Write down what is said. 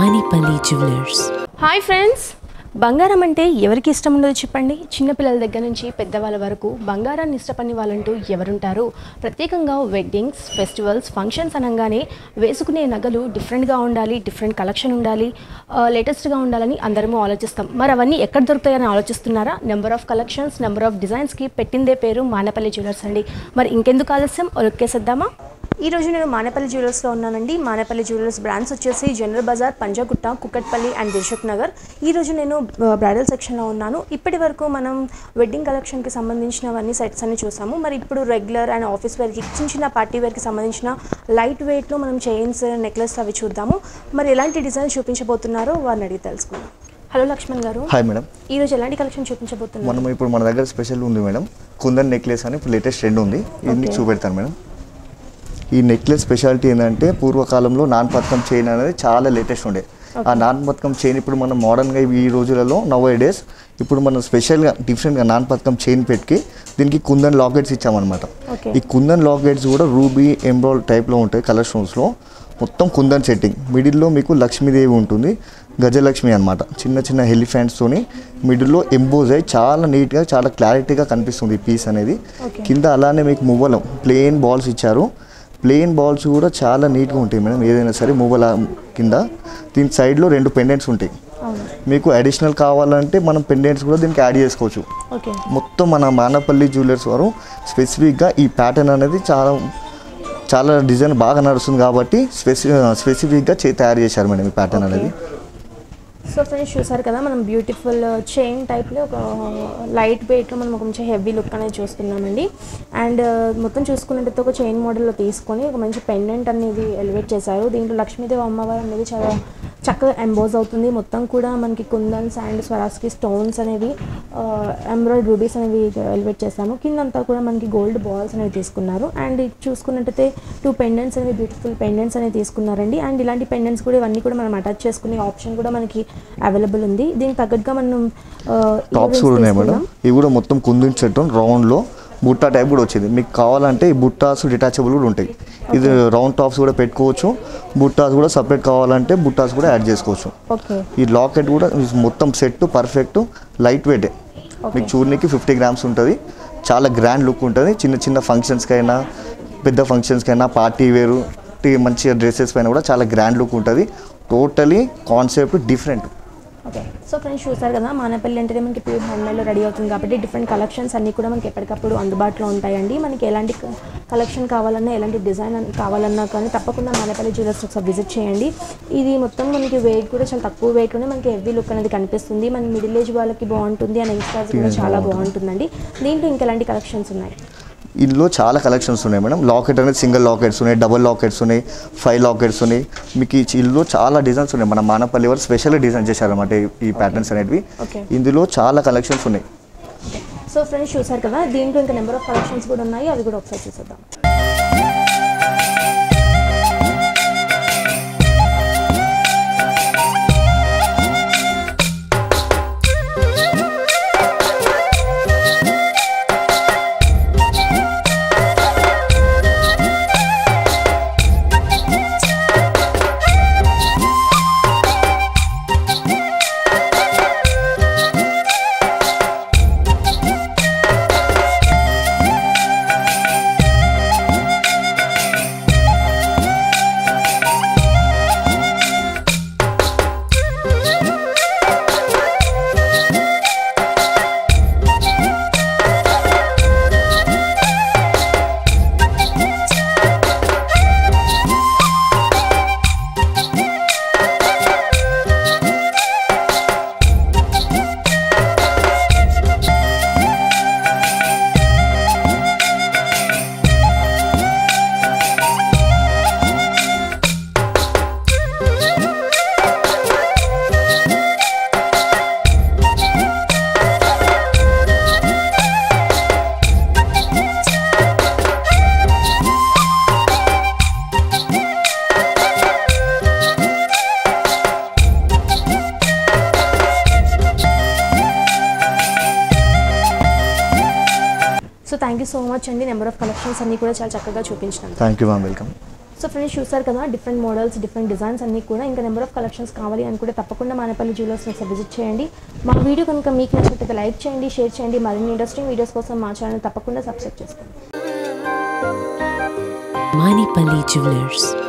Manipali Jewelers. Hi friends బంగారం అంటే ఎవరికి ఇష్టం ఉండదు చెప్పండి చిన్నపిల్లల దగ్గర నుంచి పెద్దవాళ్ళ వరకు బంగారాన్ని ఇష్టపడిన వాళ్ళంటూ ఎవరుంటారు ప్రత్యేకంగా వెడ్డింగ్స్ ఫెస్టివల్స్ ఫంక్షన్స్ అనగానే వేసుకునే నగలు డిఫరెంట్గా ఉండాలి డిఫరెంట్ కలెక్షన్ ఉండాలి లేటెస్ట్గా ఉండాలని అందరము ఆలోచిస్తాం మరి అవన్నీ ఎక్కడ దొరుకుతాయని ఆలోచిస్తున్నారా number of collections number of డిజైన్స్కి పెట్టిందే పేరు మానపల్లి జ్యువెలర్స్ అండి మరి ఇంకెందుకు ఆలస్యం ఒలక్కేసేద్దామా ఈ రోజు నేను మానేపల్లి జ్యువెలర్స్లో ఉన్నానండి మానేపల్లి జ్యువెలర్స్ బ్రాండ్స్ వచ్చేసి జనరల్ బజార్ పంజాగుట్ట కుక్కట్పల్లి అండ్ దిల్షుక్ నగర్ ఈ రోజు నేను బ్రైడల్ సెక్షన్లో ఉన్నాను ఇప్పటి వరకు మనం వెడ్డింగ్ కలెక్షన్కి సంబంధించినవన్నీ సెట్స్ అన్ని చూసాము మరి ఇప్పుడు రెగ్యులర్ అండ్ ఆఫీస్ వేర్కి చిన్న చిన్న పార్టీ వేర్కి సంబంధించిన లైట్ వెయిట్లో మనం చైన్స్ నెక్లెస్ అవి చూద్దాము మరి ఎలాంటి డిజైన్స్ చూపించబోతున్నారో వారిని అడిగి తెలుసుకుందాం హలో లక్ష్మణ్ గారు హాయ్ మేడం ఈ రోజు ఎలాంటి కలెక్షన్ చూపించబోతున్నారు మనం ఇప్పుడు మన దగ్గర స్పెషల్ ఉంది మేడం కుందన్ నెక్లెస్ అని ఇప్పుడు లేటెస్ట్ ట్రెండ్ ఉంది ఇది మీకు Okay. చూపెడతాను మేడం ఈ నెక్లెస్ స్పెషాలిటీ ఏంటంటే పూర్వకాలంలో నాన్ పథకం చైన్ అనేది చాలా లేటెస్ట్ ఉండే ఆ నాన్ పథకం చైన్ ఇప్పుడు మనం మోడర్న్గా ఈ రోజులలో నవ్ డేస్ ఇప్పుడు మనం స్పెషల్గా డిఫరెంట్గా నాన్ పథకం చైన్ పెట్టి దీనికి కుందన్ లాకెట్స్ ఇచ్చామన్నమాట Okay. ఈ కుందన్ లాకెట్స్ కూడా రూబీ ఎంబ్రాయిడ్ టైప్లో ఉంటాయి కలర్ స్టోన్స్లో మొత్తం కుందన్ సెట్టింగ్ మిడిల్లో మీకు లక్ష్మీదేవి ఉంటుంది గజలక్ష్మి అనమాట చిన్న చిన్న ఎలిఫెంట్స్తోని మిడిల్లో ఎంబోజ్ అయ్యి చాలా నీట్గా చాలా క్లారిటీగా కనిపిస్తుంది ఈ పీస్ అనేది Okay. కింద అలానే మీకు మువ్వలం ప్లెయిన్ బాల్స్ ఇచ్చారు ప్లెయిన్ బాల్స్ కూడా చాలా నీట్గా ఉంటాయి మేడం ఏదైనా సరే మువ్వల కింద దీని సైడ్లో రెండు పెండెంట్స్ ఉంటాయి అవును మీకు అడిషనల్ కావాలంటే మనం పెండెంట్స్ కూడా దీనికి యాడ్ చేసుకోవచ్చు ఓకే మొత్తం మన మానపల్లి జ్యువెలర్స్ వారు స్పెసిఫిక్గా ఈ ప్యాటర్న్ అనేది చాలా చాలా డిజైన్ బాగా నడుస్తుంది కాబట్టి స్పెసి స్పెసిఫిక్గా చే తయారు చేశారు మేడం ఈ ప్యాటర్న్ Okay. అనేది సో ఫ్రెండ్స్ చూసారు కదా మనం బ్యూటిఫుల్ చైన్ టైప్లో ఒక లైట్ వెయిట్లో మనం ఒక మంచి హెవీ లుక్ అనేది చూస్తున్నామండి అండ్ మొత్తం చూసుకున్నట్టయితే ఒక చైన్ మోడల్లో తీసుకొని ఒక మంచి పెండెంట్ అనేది ఎలివేట్ చేశారు దీంట్లో లక్ష్మీదేవి అమ్మవారు అనేది చాలా చక్కగా ఎంబోజ్ అవుతుంది మొత్తం కూడా మనకి కుందన్స్ అండ్ స్వరాస్కి స్టోన్స్ అనేవి ఎంబ్రాయిడ్ రూబీస్ అనేవి ఎలివేట్ చేశాము కిందంతా కూడా మనకి గోల్డ్ బాల్స్ అనేవి తీసుకున్నారు అండ్ ఇది చూసుకున్నట్టయితే టూ పెండెంట్స్ అనేవి బ్యూటిఫుల్ పెండెంట్స్ అనేవి తీసుకున్నారండి అండ్ ఇలాంటి పెండెంట్స్ కూడా ఇవన్నీ కూడా మనం అటాచ్ చేసుకునే ఆప్షన్ కూడా మనకి అవైలబుల్ ఉంది దీనికి తగ్గట్టుగా మనం ఆ, టాప్స్ earrings కూడా ఉన్నాయి మేడం తీసుకున్నాం. ఇవి కూడా మొత్తం కుందిన సెట్ రౌండ్లో బుట్టా టైప్ కూడా వచ్చింది మీకు కావాలంటే ఈ బుట్టాస్ డిటాచబుల్ కూడా ఉంటాయి ఇది రౌండ్ టాప్స్ కూడా పెట్టుకోవచ్చు బుట్టాస్ కూడా సపరేట్ కావాలంటే బుట్టాస్ కూడా యాడ్ చేసుకోవచ్చు ఓకే ఈ లాకెట్ కూడా మొత్తం set perfect light weight Okay. మీకు చూడడానికి ఫిఫ్టీ గ్రామ్స్ ఉంటుంది చాలా గ్రాండ్ లుక్ ఉంటుంది చిన్న చిన్న ఫంక్షన్స్కైనా పెద్ద ఫంక్షన్స్కైనా పార్టీ వేరు టీ మంచిగా డ్రెస్సెస్ పైన కూడా చాలా గ్రాండ్ లుక్ ఉంటుంది totally concept different okay so friends చూసారు కదా మానపల్లి అంటేనే మనకి ప్యూర్ హ్యాండ్మేడ్లో రెడీ అవుతుంది కాబట్టి డిఫరెంట్ కలెక్షన్స్ అన్నీ కూడా మనకి ఎప్పటికప్పుడు అందుబాటులో ఉంటాయండి మనకి ఎలాంటి కలెక్షన్ కావాలన్నా ఎలాంటి డిజైన్ కావాలన్నా కానీ తప్పకుండా మానపల్లి జ్యువెలర్స్ ఒకసారి విజిట్ చేయండి ఇది మొత్తం మనకి వెయిట్ కూడా చాలా తక్కువ వెయిట్లోనే మనకి హెవీ లుక్ అనేది కనిపిస్తుంది మన మిడిల్ ఏజ్ వాళ్ళకి బాగుంటుంది అండ్ యంగ్స్టర్స్ కూడా చాలా బాగుంటుందండి దీంట్లో ఇంకా ఎలాంటి కలెక్షన్స్ ఉన్నాయి ఇందులో చాలా కలెక్షన్స్ ఉన్నాయి మేడం లాకెట్ అనేది సింగిల్ లాకెట్స్ ఉన్నాయి డబుల్ లాకెట్స్ ఉన్నాయి ఫైవ్ లాకెట్స్ ఉన్నాయి మీకు ఈ ఇందులో చాలా డిజైన్స్ ఉన్నాయి మన మానపల్లి వారు స్పెషల్ డిజైన్ చేశారన్నమాట ఈ- ఈ ప్యాటర్న్స్ అనేటివి Okay. ఇందులో చాలా కలెక్షన్స్ ఉన్నాయి సో ఫ్రెండ్స్ చూసారు కదా దీంట్లో ఇంకా నెంబర్ ఆఫ్ కలెక్షన్స్ కూడా ఉన్నాయి అవి కూడా ఒకసారి చూసేద్దాం సో మచ్ అండి నెంబర్ ఆఫ్ కలెక్షన్స్ అన్నీ కూడా చాలా చక్కగా చూపించినాను thank you ma'am welcome so friends చూసారు కదా డిఫరెంట్ మోడల్స్ డిఫరెంట్ డిజైన్స్ అన్నీ కూడా ఇంకా నెంబర్ ఆఫ్ కలెక్షన్స్ కావాలి అనుకుంటే తప్పకుండా మానేపల్లి జ్యువెలర్స్ని ఒకసారి విజిట్ చేయండి మా వీడియో కనుక మీకు నచ్చినట్లయితే లైక్ చేయండి షేర్ చేయండి మరిన్ని ఇంట్రెస్టింగ్ వీడియోస్ కోసం మా ఛానల్ తప్పకుండా సబ్స్క్రైబ్ చేసుకోండి Manipali Jewelers.